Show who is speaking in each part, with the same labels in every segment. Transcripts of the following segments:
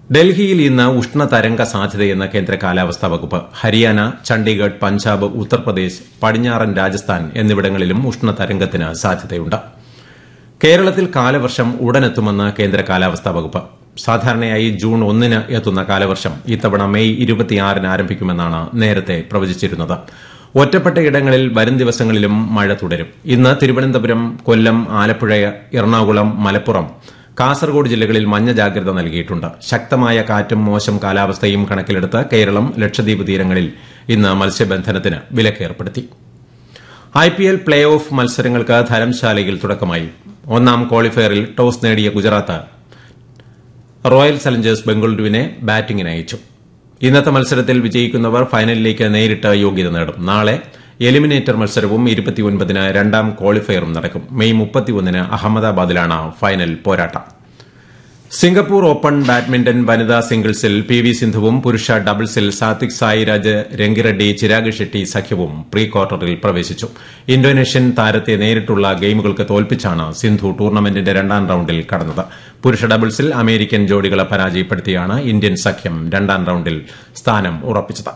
Speaker 1: ഡൽഹിയിൽ ഇന്ന് ഉഷ്ണതരംഗ സാധ്യതയെന്ന് കേന്ദ്ര കാലാവസ്ഥാ വകുപ്പ് ഹരിയാന ചണ്ഡീഗഡ് പഞ്ചാബ് ഉത്തർപ്രദേശ് പടിഞ്ഞാറൻ രാജസ്ഥാൻ എന്നിവിടങ്ങളിലും ഉഷ്ണതരംഗത്തിന് സാധ്യതയുണ്ട് കേരളത്തിൽ കാലവർഷം ഉടനെത്തുമെന്ന് കേന്ദ്ര കാലാവസ്ഥാ വകുപ്പ് സാധാരണയായി ജൂൺ ഒന്നിന് എത്തുന്ന കാലവർഷം ഇത്തവണ മെയ് ഇരുപത്തിയാറിന് ആരംഭിക്കുമെന്നാണ് നേരത്തെ പ്രവചിച്ചിരുന്നത് ഒറ്റപ്പെട്ട ഇടങ്ങളിൽ വരും ദിവസങ്ങളിലും മഴ തുടരും ഇന്ന് തിരുവനന്തപുരം കൊല്ലം ആലപ്പുഴ എറണാകുളം മലപ്പുറം കാസർഗോഡ് ജില്ലകളിൽ മഞ്ഞ ജാഗ്രത നൽകിയിട്ടുണ്ട് ശക്തമായ കാറ്റും മോശം കാലാവസ്ഥയും കണക്കിലെടുത്ത് കേരളം ലക്ഷദ്വീപ് തീരങ്ങളിൽ ഇന്ന് മത്സ്യബന്ധനത്തിന് വിലക്കേർപ്പെടുത്തി ഐപിഎൽ പ്ലേ ഓഫ് മത്സരങ്ങൾക്ക് ധരംശാലയിൽ തുടക്കമായി ഒന്നാം ക്വാളിഫയറിൽ ടോസ് നേടിയ ഗുജറാത്ത് റോയൽ ചലഞ്ചേഴ്സ് ബംഗളൂരുവിനെ ബാറ്റിംഗിന് അയച്ചു ഇന്നത്തെ മത്സരത്തിൽ വിജയിക്കുന്നവർ ഫൈനലിലേക്ക് നേരിട്ട് യോഗ്യത നേടും നാളെ എലിമിനേറ്റർ മത്സരവും ഇരുപത്തിയൊൻപതിന് രണ്ടാം ക്വാളിഫയറും നടക്കും മെയ് മുപ്പത്തിയൊന്നിന് അഹമ്മദാബാദിലാണ് ഫൈനൽ പോരാട്ടം സിംഗപ്പൂർ ഓപ്പൺ ബാഡ്മിന്റൺ വനിതാ സിംഗിൾസിൽ പി വി സിന്ധുവും പുരുഷ ഡബിൾസിൽ സാത്വിക് സായിരാജ് രംഗിറെഡ്ഡി ചിരാഗ് ഷെട്ടി സഖ്യവും പ്രീ ക്വാർട്ടറിൽ പ്രവേശിച്ചു ഇന്തോനേഷ്യൻ താരത്തെ നേരിട്ടുള്ള ഗെയിമുകൾക്ക് തോൽപ്പിച്ചാണ് സിന്ധു ടൂർണമെന്റിന്റെ രണ്ടാം റൌണ്ടിൽ കടന്നത് പുരുഷ ഡബിൾസിൽ അമേരിക്കൻ ജോഡികളെ പരാജയപ്പെടുത്തിയാണ് ഇന്ത്യൻ സഖ്യം രണ്ടാം റൌണ്ടിൽ സ്ഥാനം ഉറപ്പിച്ചത്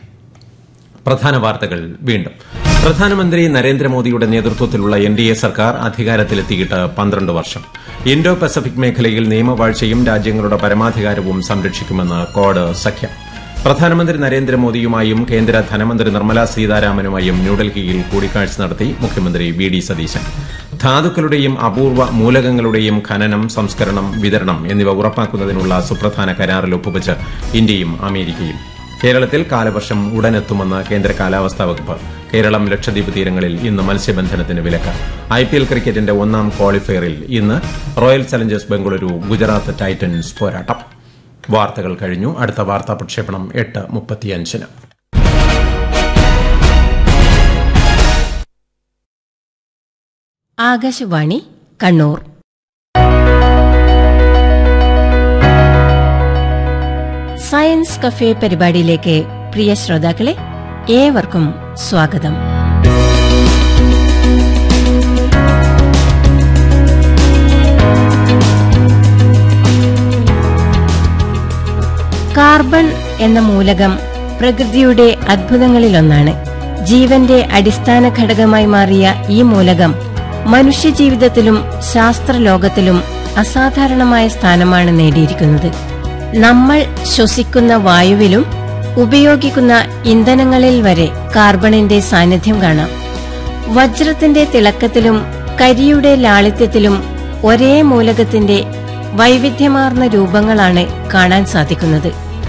Speaker 1: പ്രധാന വാർത്തകൾ വീണ്ടും പ്രധാനമന്ത്രി നരേന്ദ്രമോദിയുടെ നേതൃത്വത്തിലുള്ള എൻ ഡി എ സർക്കാർ അധികാരത്തിലെത്തിയിട്ട് പന്ത്രണ്ട് വർഷം ഇൻഡോ പസഫിക് മേഖലയിൽ നിയമവാഴ്ചയും രാജ്യങ്ങളുടെ പരമാധികാരവും സംരക്ഷിക്കുമെന്ന് കോഡ് സഖ്യം പ്രധാനമന്ത്രി നരേന്ദ്രമോദിയുമായും കേന്ദ്ര ധനമന്ത്രി നിർമ്മല സീതാരാമനുമായും ന്യൂഡൽഹിയിൽ കൂടിക്കാഴ്ച നടത്തി മുഖ്യമന്ത്രി വി ഡി സതീശൻ ധാതുക്കളുടെയും അപൂർവ മൂലകങ്ങളുടെയും ഖനനം സംസ്കരണം വിതരണം എന്നിവ ഉറപ്പാക്കുന്നതിനുള്ള സുപ്രധാന കരാറിൽ ഒപ്പുവച്ച് ഇന്ത്യയും അമേരിക്കയും കേരളത്തിൽ കാലവർഷം ഉടനെത്തുമെന്ന് കേന്ദ്ര കാലാവസ്ഥാ വകുപ്പ് കേരളം ലക്ഷദ്വീപ് തീരങ്ങളിൽ ഇന്ന് മത്സ്യബന്ധനത്തിന് വിലക്ക് ഐപിഎൽ ക്രിക്കറ്റിന്റെ ഒന്നാം ക്വാളിഫയറിൽ ഇന്ന് royal challengers Bengaluru Gujarat titans പോരാട്ടം വാർത്തകൾ കഴിഞ്ഞു അടുത്ത വാർത്താ പ്രക്ഷേപണം എട്ട് മുപ്പത്തിയഞ്ചിന്
Speaker 2: ആകാശവാണി കണ്ണൂർ സയൻസ് കഫേ പരിപാടിയിലേക്ക് പ്രിയ ശ്രോതാക്കളെ ഏവർക്കും സ്വാഗതം കാർബൺ എന്ന മൂലകം പ്രകൃതിയുടെ അത്ഭുതങ്ങളിലൊന്നാണ് ജീവന്റെ അടിസ്ഥാന ഘടകമായി മാറിയ ഈ മൂലകം മനുഷ്യജീവിതത്തിലും ശാസ്ത്രലോകത്തിലും അസാധാരണമായ സ്ഥാനമാണ് നേടിയിരിക്കുന്നത് നമ്മൾ ശ്വസിക്കുന്ന വായുവിലും ഉപയോഗിക്കുന്ന ഇന്ധനങ്ങളിൽ വരെ കാർബണിന്റെ സാന്നിധ്യം കാണാം വജ്രത്തിന്റെ തിളക്കത്തിലും കരിയുടെ ലാളിത്യത്തിലും ഒരേ മൂലകത്തിന്റെ വൈവിധ്യമാർന്ന രൂപങ്ങളാണ് കാണാൻ സാധിക്കുന്നത്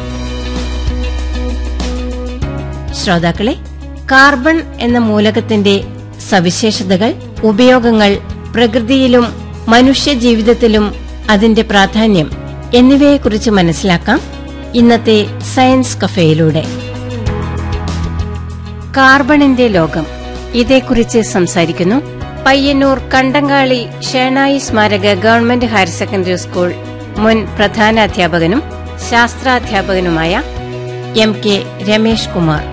Speaker 2: ശ്രോതാക്കളെ കാർബൺ എന്ന മൂലകത്തിന്റെ സവിശേഷതകൾ ഉപയോഗങ്ങൾ പ്രകൃതിയിലും മനുഷ്യജീവിതത്തിലും അതിന്റെ പ്രാധാന്യം എന്നിവയെക്കുറിച്ച് മനസ്സിലാക്കാം ഇന്നത്തെ സയൻസ് കഫേയിലൂടെ കാർബണിന്റെ ലോകം ഇതേക്കുറിച്ച് സംസാരിക്കുന്നു പയ്യന്നൂർ കണ്ടങ്കാളി ഷേണായി സ്മാരക ഗവൺമെന്റ് ഹയർ സെക്കൻഡറി സ്കൂൾ മുൻ പ്രധാനാധ്യാപകനും ശാസ്ത്രാധ്യാപകനുമായ എം കെ രമേഷ് കുമാർ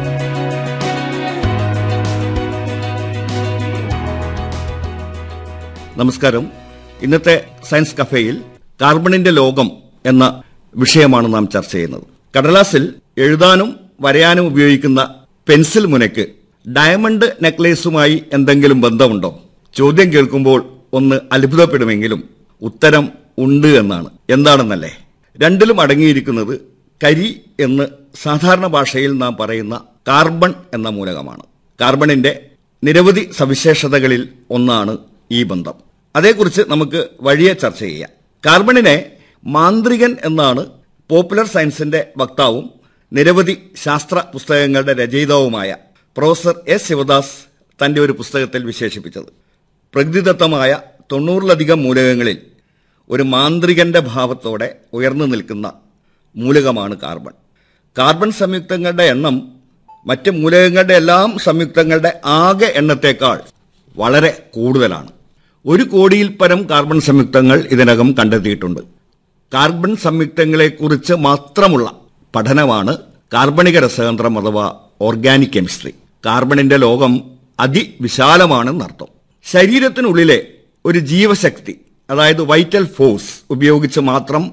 Speaker 3: നമസ്കാരം ഇന്നത്തെ സയൻസ് കഫേയിൽ കാർബണിന്റെ ലോകം എന്ന വിഷയമാണ് നാം ചർച്ച ചെയ്യുന്നത് കടലാസിൽ എഴുതാനും വരയാനും ഉപയോഗിക്കുന്ന പെൻസിൽ മുനയ്ക്ക് ഡയമണ്ട് നെക്ലേസുമായി എന്തെങ്കിലും ബന്ധമുണ്ടോ ചോദ്യം കേൾക്കുമ്പോൾ ഒന്ന് അത്ഭുതപ്പെടുമെങ്കിലും ഉത്തരം ഉണ്ട് എന്നാണ് എന്താണെന്നല്ലേ രണ്ടിലും അടങ്ങിയിരിക്കുന്നത് കരി എന്ന് സാധാരണ ഭാഷയിൽ നാം പറയുന്ന കാർബൺ എന്ന മൂലകമാണ് കാർബണിന്റെ നിരവധി സവിശേഷതകളിൽ ഒന്നാണ് ഈ ബന്ധം അതേക്കുറിച്ച് നമുക്ക് വഴിയെ ചർച്ച ചെയ്യാം കാർബണിനെ മാന്ത്രികൻ എന്നാണ് പോപ്പുലർ സയൻസിന്റെ വക്താവും നിരവധി ശാസ്ത്ര പുസ്തകങ്ങളുടെ രചയിതാവുമായ പ്രൊഫസർ എസ് ശിവദാസ് തന്റെ ഒരു പുസ്തകത്തിൽ വിശേഷിപ്പിച്ചത് പ്രകൃതിദത്തമായ തൊണ്ണൂറിലധികം മൂലകങ്ങളിൽ ഒരു മാന്ത്രികന്റെ ഭാവത്തോടെ ഉയർന്നു നിൽക്കുന്ന മൂലകമാണ് കാർബൺ കാർബൺ സംയുക്തങ്ങളുടെ എണ്ണം മറ്റ് മൂലകങ്ങളുടെ എല്ലാം സംയുക്തങ്ങളുടെ ആകെ എണ്ണത്തേക്കാൾ വളരെ കൂടുതലാണ് ഒരു കോടിയിൽ പരം കാർബൺ സംയുക്തങ്ങൾ ഇതിനകം കണ്ടെത്തിയിട്ടുണ്ട് കാർബൺ സംയുക്തങ്ങളെക്കുറിച്ച് മാത്രമുള്ള പഠനമാണ് കാർബണിക രസതന്ത്രം അഥവാ ഓർഗാനിക് കെമിസ്ട്രി കാർബണിന്റെ ലോകം അതിവിശാലമാണെന്നർത്ഥം ശരീരത്തിനുള്ളിലെ ഒരു ജീവശക്തി അതായത് വൈറ്റൽ ഫോഴ്സ് ഉപയോഗിച്ച് മാത്രം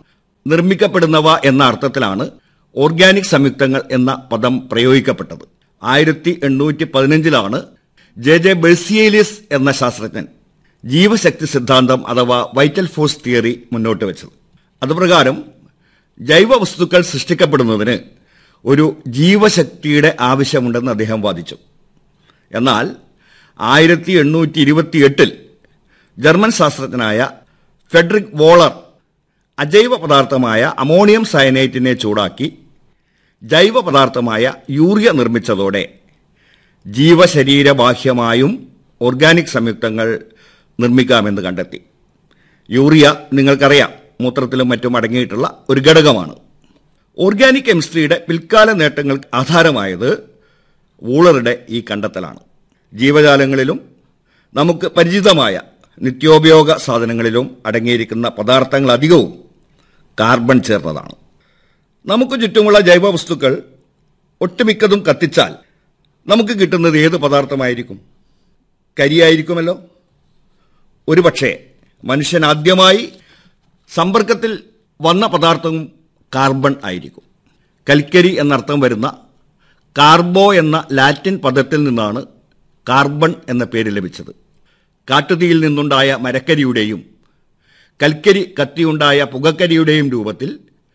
Speaker 3: നിർമ്മിക്കപ്പെടുന്നവ എന്ന അർത്ഥത്തിലാണ് ഓർഗാനിക് സംയുക്തങ്ങൾ എന്ന പദം പ്രയോഗിക്കപ്പെട്ടത് ആയിരത്തി എണ്ണൂറ്റി പതിനഞ്ചിലാണ് ജെ ജെ ബെഴ്സിയേലിയസ് എന്ന ശാസ്ത്രജ്ഞൻ ജീവശക്തി സിദ്ധാന്തം അഥവാ വൈറ്റൽ ഫോഴ്സ് തിയറി മുന്നോട്ട് വെച്ചത് അതുപ്രകാരം ജൈവ വസ്തുക്കൾ സൃഷ്ടിക്കപ്പെടുന്നതിന് ഒരു ജീവശക്തിയുടെ ആവശ്യമുണ്ടെന്ന് അദ്ദേഹം വാദിച്ചു എന്നാൽ ആയിരത്തി എണ്ണൂറ്റി ഇരുപത്തിയെട്ടിൽ ജർമ്മൻ ശാസ്ത്രജ്ഞനായ ഫെഡറിക് വോളർ അജൈവ പദാർത്ഥമായ അമോണിയം സയനൈറ്റിനെ ചൂടാക്കി ജൈവ പദാർത്ഥമായ യൂറിയ നിർമ്മിച്ചതോടെ ജീവശരീരബാഹ്യമായും ഓർഗാനിക് സംയുക്തങ്ങൾ നിർമ്മിക്കാമെന്ന് കണ്ടെത്തി യൂറിയ നിങ്ങൾക്കറിയാം മൂത്രത്തിലും മറ്റും അടങ്ങിയിട്ടുള്ള ഒരു ഘടകമാണ് ഓർഗാനിക് കെമിസ്ട്രിയുടെ പിൽക്കാല നേട്ടങ്ങൾക്ക് ആധാരമായത് വൂളറുടെ ഈ കണ്ടെത്തലാണ് ജീവജാലങ്ങളിലും നമുക്ക് പരിചിതമായ നിത്യോപയോഗ സാധനങ്ങളിലും അടങ്ങിയിരിക്കുന്ന പദാർത്ഥങ്ങൾ അധികവും കാർബൺ ചേർന്നതാണ് നമുക്ക് ചുറ്റുമുള്ള ജൈവ വസ്തുക്കൾ ഒട്ടുമിക്കതും കത്തിച്ചാൽ നമുക്ക് കിട്ടുന്നത് ഏത് പദാർത്ഥമായിരിക്കും കരിയായിരിക്കുമല്ലോ ഒരുപക്ഷെ മനുഷ്യൻ ആദ്യമായി സമ്പർക്കത്തിൽ വന്ന പദാർത്ഥവും കാർബൺ ആയിരിക്കും കൽക്കരി എന്നർത്ഥം വരുന്ന കാർബോ എന്ന ലാറ്റിൻ പദത്തിൽ നിന്നാണ് കാർബൺ എന്ന പേര് ലഭിച്ചത് കാട്ടുതീയിൽ നിന്നുണ്ടായ മരക്കരിയുടെയും കൽക്കരി കത്തിയുണ്ടായ പുകക്കരിയുടെയും രൂപത്തിൽ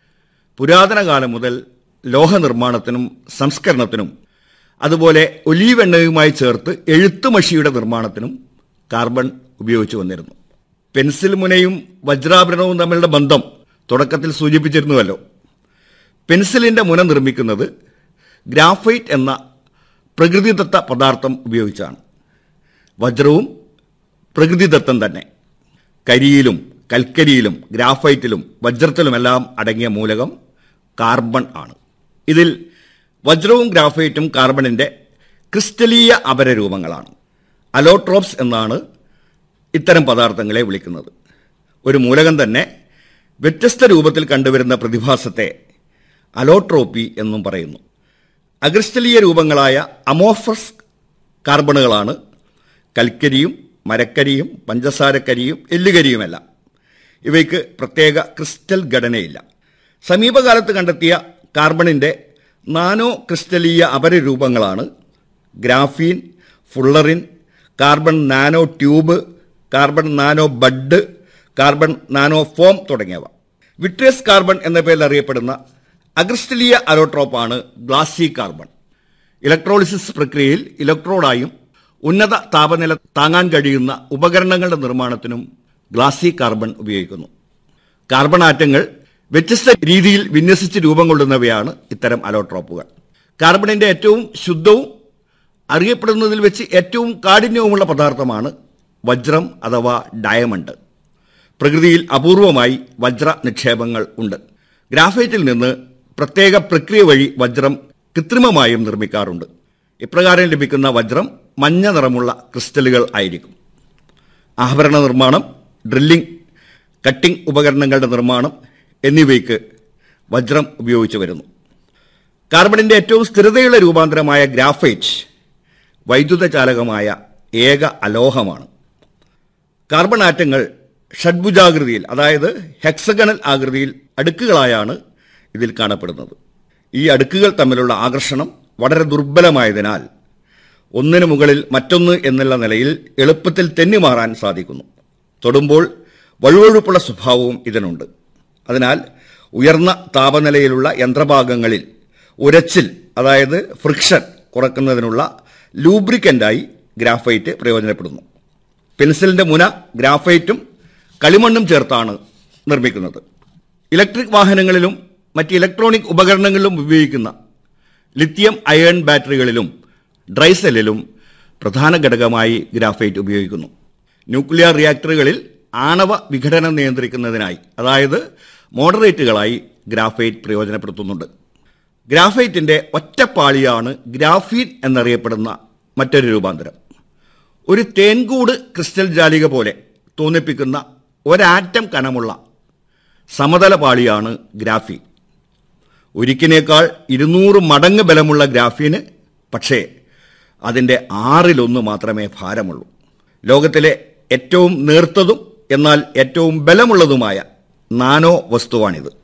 Speaker 3: പുരാതന കാലം മുതൽ ലോഹനിർമ്മാണത്തിനും സംസ്കരണത്തിനും അതുപോലെ ഒലീവ് എണ്ണയുമായി ചേർത്ത് എഴുത്തുമഷിയുടെ നിർമ്മാണത്തിനും കാർബൺ ഉപയോഗിച്ചു വന്നിരുന്നു പെൻസിൽ മുനയും വജ്രാഭരണവും തമ്മിലുള്ള ബന്ധം തുടക്കത്തിൽ സൂചിപ്പിച്ചിരുന്നുവല്ലോ പെൻസിലിന്റെ മുന നിർമ്മിക്കുന്നത് ഗ്രാഫൈറ്റ് എന്ന പ്രകൃതിദത്ത പദാർത്ഥം ഉപയോഗിച്ചാണ് വജ്രവും പ്രകൃതിദത്തം തന്നെ കരിയിലും കൽക്കരിയിലും ഗ്രാഫൈറ്റിലും വജ്രത്തിലുമെല്ലാം അടങ്ങിയ മൂലകം കാർബൺ ആണ് ഇതിൽ വജ്രവും ഗ്രാഫൈറ്റും കാർബണിന്റെ ക്രിസ്റ്റലീയ അപരരൂപങ്ങളാണ് അലോട്രോപ്സ് എന്നാണ് ഇത്തരം പദാർത്ഥങ്ങളെ വിളിക്കുന്നത് ഒരു മൂലകം തന്നെ വ്യത്യസ്ത രൂപത്തിൽ കണ്ടുവരുന്ന പ്രതിഭാസത്തെ അലോട്രോപ്പി എന്നും പറയുന്നു അക്രിസ്റ്റലീയ രൂപങ്ങളായ അമോഫസ് കാർബണുകളാണ് കൽക്കരിയും മരക്കരിയും പഞ്ചസാരക്കരിയും എല്ലുകരിയുമെല്ലാം ഇവയ്ക്ക് പ്രത്യേക ക്രിസ്റ്റൽ ഘടനയില്ല സമീപകാലത്ത് കണ്ടെത്തിയ കാർബണിന്റെ നാനോ ക്രിസ്റ്റലീയ അപരരൂപങ്ങളാണ് graphene fullerene carbon nano tube carbon nano bud carbon nano foam തുടങ്ങിയവ വിട്രിയസ് കാർബൺ എന്ന പേരിൽ അറിയപ്പെടുന്ന അഗ്രിസ്റ്റലീയ അലോട്രോപ്പാണ് ഗ്ലാസി കാർബൺ ഇലക്ട്രോളിസിസ് പ്രക്രിയയിൽ ഇലക്ട്രോഡായും ഉന്നത താപനില താങ്ങാൻ കഴിയുന്ന ഉപകരണങ്ങളുടെ നിർമ്മാണത്തിനും ഗ്ലാസി കാർബൺ ഉപയോഗിക്കുന്നു കാർബൺ ആറ്റങ്ങൾ വ്യത്യസ്ത രീതിയിൽ വിന്യസിച്ച് രൂപം കൊള്ളുന്നവയാണ് ഇത്തരം അലോട്രോപ്പുകൾ കാർബണിന്റെ ഏറ്റവും ശുദ്ധവും അറിയപ്പെടുന്നതിൽ വെച്ച് ഏറ്റവും കാഠിന്യവുമുള്ള പദാർത്ഥമാണ് വജ്രം അഥവാ ഡയമണ്ട് പ്രകൃതിയിൽ അപൂർവമായി വജ്ര നിക്ഷേപങ്ങൾ ഉണ്ട് ഗ്രാഫൈറ്റിൽ നിന്ന് പ്രത്യേക പ്രക്രിയ വഴി വജ്രം കൃത്രിമമായും നിർമ്മിക്കാറുണ്ട് ഇപ്രകാരം ലഭിക്കുന്ന വജ്രം മഞ്ഞ നിറമുള്ള ക്രിസ്റ്റലുകൾ ആയിരിക്കും ആഭരണ നിർമ്മാണം ഡ്രില്ലിംഗ് കട്ടിംഗ് ഉപകരണങ്ങളുടെ നിർമ്മാണം എന്നിവയ്ക്ക് വജ്രം ഉപയോഗിച്ചു വരുന്നു കാർബണിന്റെ ഏറ്റവും സ്ഥിരതയുള്ള രൂപാന്തരമായ ഗ്രാഫൈറ്റ് വൈദ്യുത ചാലകമായ ഏക അലോഹമാണ് കാർബൺ ആറ്റങ്ങൾ ഷഡ്ഭുജാകൃതിയിൽ അതായത് ഹെക്സഗണൽ ആകൃതിയിൽ അടുക്കുകളായാണ് ഇതിൽ കാണപ്പെടുന്നത് ഈ അടുക്കുകൾ തമ്മിലുള്ള ആകർഷണം വളരെ ദുർബലമായതിനാൽ ഒന്നിനു മുകളിൽ മറ്റൊന്ന് എന്നുള്ള നിലയിൽ എളുപ്പത്തിൽ തെന്നിമാറാൻ സാധിക്കുന്നു തൊടുമ്പോൾ വഴുവഴുപ്പുള്ള സ്വഭാവവും ഇതിനുണ്ട് അതിനാൽ ഉയർന്ന താപനിലയിലുള്ള യന്ത്രഭാഗങ്ങളിൽ ഉരച്ചിൽ അതായത് ഫ്രിക്ഷൻ കുറക്കുന്നതിനുള്ള ലൂബ്രിക്കൻ്റായി ഗ്രാഫൈറ്റ് പ്രയോജനപ്പെടുന്നു പെൻസിലിന്റെ മുന ഗ്രാഫൈറ്റും കളിമണ്ണും ചേർത്താണ് നിർമ്മിക്കുന്നത് ഇലക്ട്രിക് വാഹനങ്ങളിലും മറ്റ് ഇലക്ട്രോണിക് ഉപകരണങ്ങളിലും ഉപയോഗിക്കുന്ന ലിത്യം അയൺ ബാറ്ററികളിലും ഡ്രൈസെല്ലിലും പ്രധാന ഘടകമായി ഗ്രാഫൈറ്റ് ഉപയോഗിക്കുന്നു ന്യൂക്ലിയർ റിയാക്ടറുകളിൽ ആണവ വിഘടനം നിയന്ത്രിക്കുന്നതിനായി അതായത് മോഡറേറ്റുകളായി ഗ്രാഫൈറ്റ് പ്രയോജനപ്പെടുത്തുന്നുണ്ട് ഗ്രാഫൈറ്റിന്റെ ഒറ്റപ്പാളിയാണ് ഗ്രാഫീൻ എന്നറിയപ്പെടുന്ന മറ്റൊരു രൂപാന്തരം ഒരു തേൻകൂട് ക്രിസ്റ്റൽ ജാലിക പോലെ തോന്നിപ്പിക്കുന്ന ഒരാറ്റം കനമുള്ള സമതല പാളിയാണ് ഗ്രാഫീൻ ഒരിക്കിനേക്കാൾ ഇരുന്നൂറ് മടങ്ങ് ബലമുള്ള ഗ്രാഫീന് പക്ഷേ അതിൻ്റെ ആറിലൊന്ന് മാത്രമേ ഭാരമുള്ളൂ ലോകത്തിലെ ഏറ്റവും നേർത്തതും എന്നാൽ ഏറ്റവും ബലമുള്ളതുമായ നാനോ വസ്തുവാണിത്